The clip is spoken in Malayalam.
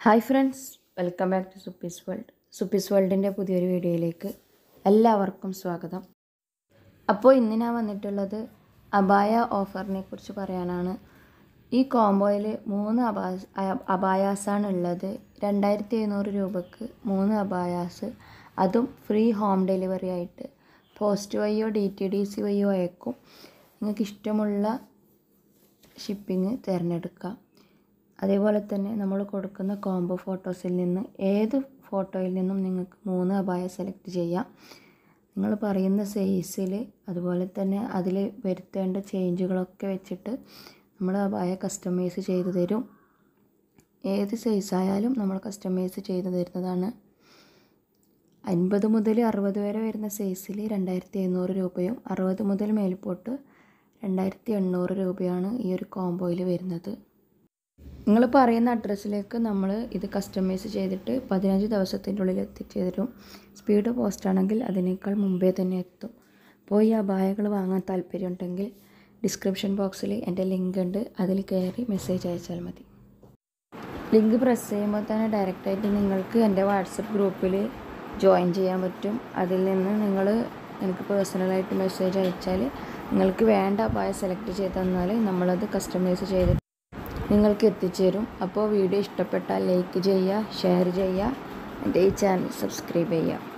hi friends welcome back to Suppi's world Suppi's വേൾഡിൻ്റെ പുതിയൊരു വീഡിയോയിലേക്ക് എല്ലാവർക്കും സ്വാഗതം അപ്പോൾ ഇന്ന് ഞാൻ വന്നിട്ടുള്ളത് അബായ ഓഫറിനെ കുറിച്ച് പറയാനാണ് ഈ കോംബോയിൽ മൂന്ന് അബാ അബായാസാണ് ഉള്ളത് രണ്ടായിരത്തി എഴുന്നൂറ് രൂപക്ക് മൂന്ന് അബായാസ് അതും ഫ്രീ ഹോം ഡെലിവറി ആയിട്ട് പോസ്റ്റ് വഴിയോ ഡി ടി ഡി സി വഴിയോ അയക്കും നിങ്ങൾക്ക് ഇഷ്ടമുള്ള ഷിപ്പിംഗ് തിരഞ്ഞെടുക്കാം അതേപോലെ തന്നെ നമ്മൾ കൊടുക്കുന്ന കോംബോ ഫോട്ടോസിൽ നിന്ന് ഏത് ഫോട്ടോയിൽ നിന്നും നിങ്ങൾക്ക് മൂന്ന് അപായ സെലക്ട് ചെയ്യാം നിങ്ങൾ പറയുന്ന സൈസിൽ അതുപോലെ തന്നെ അതിൽ വരുത്തേണ്ട ചേഞ്ചുകളൊക്കെ വെച്ചിട്ട് നമ്മൾ അപായ കസ്റ്റമൈസ് ചെയ്തു തരും ഏത് സൈസായാലും നമ്മൾ കസ്റ്റമൈസ് ചെയ്തു തരുന്നതാണ് അൻപത് മുതൽ അറുപത് വരെ വരുന്ന സൈസിൽ രണ്ടായിരത്തി എഴുന്നൂറ് രൂപയും അറുപത് മുതൽ മേൽപോട്ട് രണ്ടായിരത്തി എണ്ണൂറ് രൂപയാണ് ഈ ഒരു കോംബോയിൽ വരുന്നത് നിങ്ങൾ പറയുന്ന അഡ്രസ്സിലേക്ക് നമ്മൾ ഇത് കസ്റ്റമൈസ് ചെയ്തിട്ട് പതിനഞ്ച് ദിവസത്തിൻ്റെ ഉള്ളിൽ എത്തിച്ചു തരും സ്പീഡ് പോസ്റ്റ് ആണെങ്കിൽ അതിനേക്കാൾ മുമ്പേ തന്നെ എത്തും അപ്പോൾ ഈ അപായകൾ വാങ്ങാൻ താല്പര്യമുണ്ടെങ്കിൽ ഡിസ്ക്രിപ്ഷൻ ബോക്സിൽ എൻ്റെ ലിങ്ക് ഉണ്ട് അതിൽ കയറി മെസ്സേജ് അയച്ചാൽ മതി ലിങ്ക് പ്രസ് ചെയ്യുമ്പോൾ തന്നെ ഡയറക്റ്റായിട്ട് നിങ്ങൾക്ക് എൻ്റെ വാട്സപ്പ് ഗ്രൂപ്പിൽ ജോയിൻ ചെയ്യാൻ പറ്റും അതിൽ നിന്ന് നിങ്ങൾ എനിക്ക് പേഴ്സണലായിട്ട് മെസ്സേജ് അയച്ചാൽ നിങ്ങൾക്ക് വേണ്ട അപായ സെലക്ട് ചെയ്ത് തന്നാൽ നമ്മളത് കസ്റ്റമൈസ് ചെയ്ത് നിങ്ങൾക്ക് എത്തിച്ചേരും അപ്പോൾ വീഡിയോ ഇഷ്ടപ്പെട്ടാൽ ലൈക്ക് ചെയ്യുക ഷെയർ ചെയ്യുക എൻ്റെ ഈ ചാനൽ സബ്സ്ക്രൈബ് ചെയ്യുക